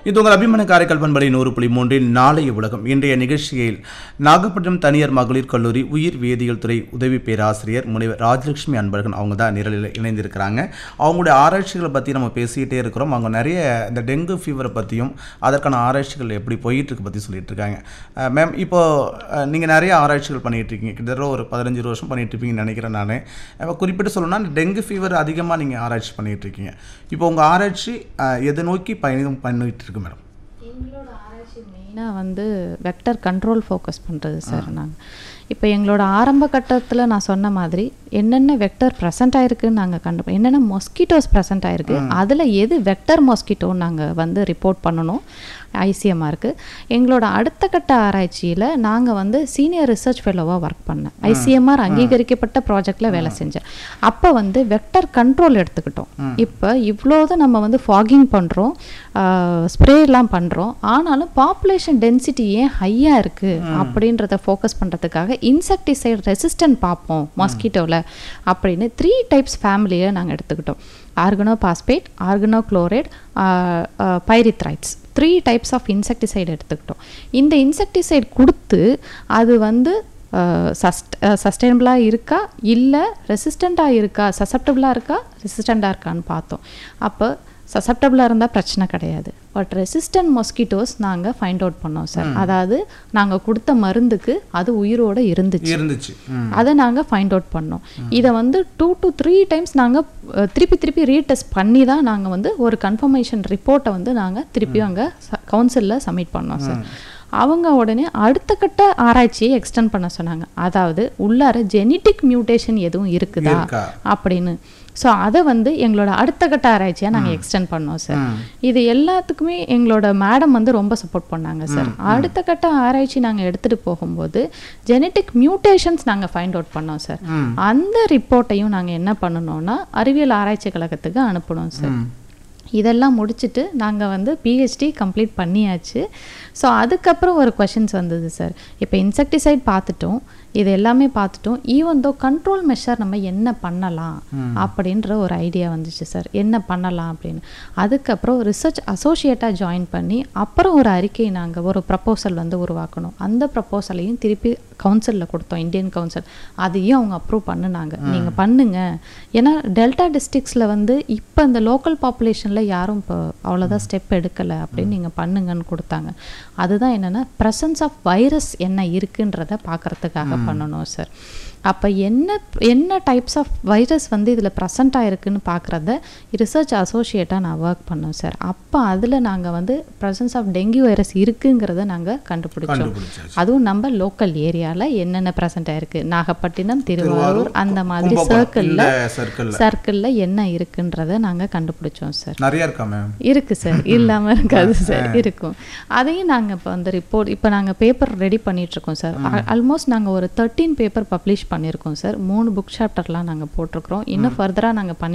இது உங்கள் அபிமான காரைக்கால் பண்பலை நூறு புள்ளி மூன்றின் நாளைய உலகம் இன்றைய நிகழ்ச்சியில் நாகப்பட்டினம் தனியார் மகளிர் கல்லூரி உயிர் வேதியியல் துறை உதவி பேராசிரியர் முனைவர் ராஜலட்சுமி அன்பழகன் அவங்க தான் நிரலில் இணைந்திருக்கிறாங்க அவங்களுடைய ஆராய்ச்சிகளை பற்றி நம்ம பேசிக்கிட்டே இருக்கிறோம் அவங்க நிறைய இந்த டெங்கு ஃபீவரை பற்றியும் அதற்கான ஆராய்ச்சிகள் எப்படி போயிட்டு இருக்கு பற்றி சொல்லிட்டு இருக்காங்க மேம் இப்போ நீங்கள் நிறைய ஆராய்ச்சிகள் பண்ணிட்டு இருக்கீங்க கிட்டத்தட்ட ஒரு பதினஞ்சு வருஷம் பண்ணிட்டு இருப்பீங்கன்னு நினைக்கிறேன் நான் குறிப்பிட்டு சொல்லணும்னா டெங்கு ஃபீவர் அதிகமாக நீங்கள் ஆராய்ச்சி பண்ணிட்டு இருக்கீங்க இப்போ உங்கள் ஆராய்ச்சி அஹ், எதை நோக்கி பயணம் பண்ணிட்டு இருக்கு மேடம் எங்களோட ஆராய்ச்சி மெயினாக வந்து வெக்டர் கண்ட்ரோல் ஃபோக்கஸ் பண்ணுறது சார் நாங்கள் இப்போ எங்களோட ஆரம்ப கட்டத்தில் நான் சொன்ன மாதிரி என்னென்ன வெக்டர் ப்ரெசென்ட் ஆயிருக்குன்னு நாங்கள் கண்டு என்னென்ன மொஸ்கிட்டோஸ் ப்ரெசென்ட் ஆயிருக்கு அதில் எது வெக்டர் மொஸ்கிட்டோன்னு நாங்கள் வந்து ரிப்போர்ட் பண்ணணும் ஐசிஎம்ஆருக்கு எங்களோட அடுத்த கட்ட ஆராய்ச்சியில் நாங்கள் வந்து சீனியர் ரிசர்ச் ஃபெலோவாக ஒர்க் பண்ணேன் ஐசிஎம்ஆர் அங்கீகரிக்கப்பட்ட ப்ராஜெக்டில் வேலை செஞ்சேன் அப்போ வந்து வெக்டர் கண்ட்ரோல் எடுத்துக்கிட்டோம் இப்போ இவ்வளோதான் நம்ம வந்து ஃபாகிங் பண்ணுறோம் ஸ்ப்ரேலாம் பண்ணுறோம் ஆனாலும் பாப்புலேஷன் டென்சிட்டி ஏன் ஹையாக இருக்குது அப்படின்றத ஃபோக்கஸ் பண்ணுறதுக்காக இன்செக்டிசைட் ரெசிஸ்டன்ட் பார்ப்போம் மாஸ்கிட்டோவில் அப்படின்னு த்ரீ டைப்ஸ் ஃபேமிலியை நாங்கள் எடுத்துக்கிட்டோம் organophosphate organochloride pyrethroids three types of insecticide எடுத்துக்கிட்டோம் இந்த இன்செக்டிசைட் கொடுத்து அது வந்து சஸ்ட் சஸ்டைனபிளாக இருக்கா இல்லை ரெசிஸ்டண்ட்டாக இருக்கா சசப்டபிளாக இருக்கா ரெசிஸ்டண்ட்டாக இருக்கான்னு பார்த்தோம் அப்போ சசப்டபிளாக இருந்தால் பிரச்சனை கிடையாது பட் ரெசிஸ்டன்ட் மொஸ்கிட்டோஸ் நாங்கள் ஃபைண்ட் அவுட் பண்ணோம் சார் அதாவது நாங்கள் கொடுத்த மருந்துக்கு அது உயிரோட இருந்துச்சு இருந்துச்சு ம். அதை நாங்கள் ஃபைண்ட் அவுட் பண்ணோம் இதை வந்து டூ டு த்ரீ டைம்ஸ் நாங்கள் திருப்பி திருப்பி ரீடெஸ்ட் பண்ணி தான் நாங்கள் வந்து ஒரு கன்ஃபர்மேஷன் ரிப்போர்ட்டை வந்து நாங்கள் திருப்பி அங்கே கவுன்சிலில் சப்மிட் பண்ணோம் சார் அவங்க உடனே அடுத்த கட்ட ஆராய்ச்சியை எக்ஸ்டெண்ட் பண்ண சொன்னாங்க அதாவது உள்ளார ஜெனட்டிக் மியூட்டேஷன் எதுவும் இருக்குதா இருக்கா? அப்படின்னு ஸோ அதை வந்து எங்களோட அடுத்த கட்ட ஆராய்ச்சியாக நாங்கள் எக்ஸ்டெண்ட் பண்ணோம் சார் இது எல்லாத்துக்குமே எங்களோட மேடம் வந்து ரொம்ப சப்போர்ட் பண்ணாங்க சார் அடுத்த கட்ட ஆராய்ச்சி நாங்கள் எடுத்துகிட்டு போகும்போது ஜெனட்டிக் மியூட்டேஷன்ஸ் நாங்கள் ஃபைண்ட் அவுட் பண்ணோம் சார் அந்த ரிப்போர்ட்டையும் நாங்கள் என்ன பண்ணணும்னா அறிவியல் ஆராய்ச்சி கழகத்துக்கு அனுப்பணும் சார் இதெல்லாம் முடிச்சுட்டு நாங்கள் வந்து பிஹெச்டி கம்ப்ளீட் பண்ணியாச்சு ஸோ அதுக்கப்புறம் ஒரு கொஷின்ஸ் வந்தது சார் இப்போ இன்செக்டிசைட் பார்த்துட்டோம் இது எல்லாமே பார்த்துட்டோம் ஈவன் தோ கண்ட்ரோல் மெஷர் நம்ம என்ன பண்ணலாம் அப்படின்ற ஒரு ஐடியா வந்துச்சு சார் என்ன பண்ணலாம் அப்படின்னு அதுக்கப்புறம் ரிசர்ச் அசோசியேட்டாக ஜாயின் பண்ணி அப்புறம் ஒரு அறிக்கை நாங்கள் ஒரு ப்ரப்போசல் வந்து உருவாக்கணும் அந்த ப்ரப்போசலையும் திருப்பி கவுன்சிலில் கொடுத்தோம் இந்தியன் கவுன்சில் அதையும் அவங்க அப்ரூவ் பண்ணுனாங்க நீங்கள் பண்ணுங்க ஏன்னா டெல்டா டிஸ்ட்ரிக்ஸில் வந்து இப்போ இந்த லோக்கல் பாப்புலேஷனில் யாரும் இப்போ அவ்வளோதான் ஸ்டெப் எடுக்கலை அப்படின்னு நீங்கள் பண்ணுங்கன்னு கொடுத்தாங்க அதுதான் என்னென்னா ப்ரெசன்ஸ் ஆஃப் வைரஸ் என்ன இருக்குன்றத பார்க்கறதுக்காக பண்ணணும் சார் அப்போ என்ன என்ன டைப்ஸ் ஆஃப் வைரஸ் வந்து இதில் ப்ரெசண்ட் ஆயிருக்குன்னு பார்க்குறத ரிசர்ச் அசோசியேட்டாக நான் ஒர்க் பண்ணோம் சார் அப்போ அதில் நாங்கள் வந்து ப்ரெசன்ஸ் ஆஃப் டெங்கி வைரஸ் இருக்குங்கிறத நாங்கள் கண்டுபிடிச்சோம் கண்டுபிடிச்சாச்சு. அதுவும் நம்ம லோக்கல் ஏரியாவில் என்னென்ன ப்ரெசென்ட் ஆயிருக்கு நாகப்பட்டினம் திருவாரூர் அந்த மாதிரி கும்பகோணம் சர்க்கிளில் இந்த சர்க்கிள்ல சர்க்கிளில் என்ன இருக்குன்றத நாங்கள் கண்டுபிடிச்சோம் சார் நிறைய இருக்கா மேம் இருக்கு சார் இல்லாம இருக்காது சார் இருக்கும் அதையும் நாங்க இப்போ அந்த ரிப்போர்ட் இப்போ நாங்க பேப்பர் ரெடி பண்ணிட்டு இருக்கோம் சார் ஆல்மோஸ்ட் நாங்க ஒரு தேர்ட்டீன் பேப்பர் பப்ளிஷ் பண்ணியிருக்கோம் சார் மூணு புக் சாப்டர்லாம் நாங்க போட்டிருக்கிறோம் இன்னும் ஃபர்தரா நாங்க பண்ணி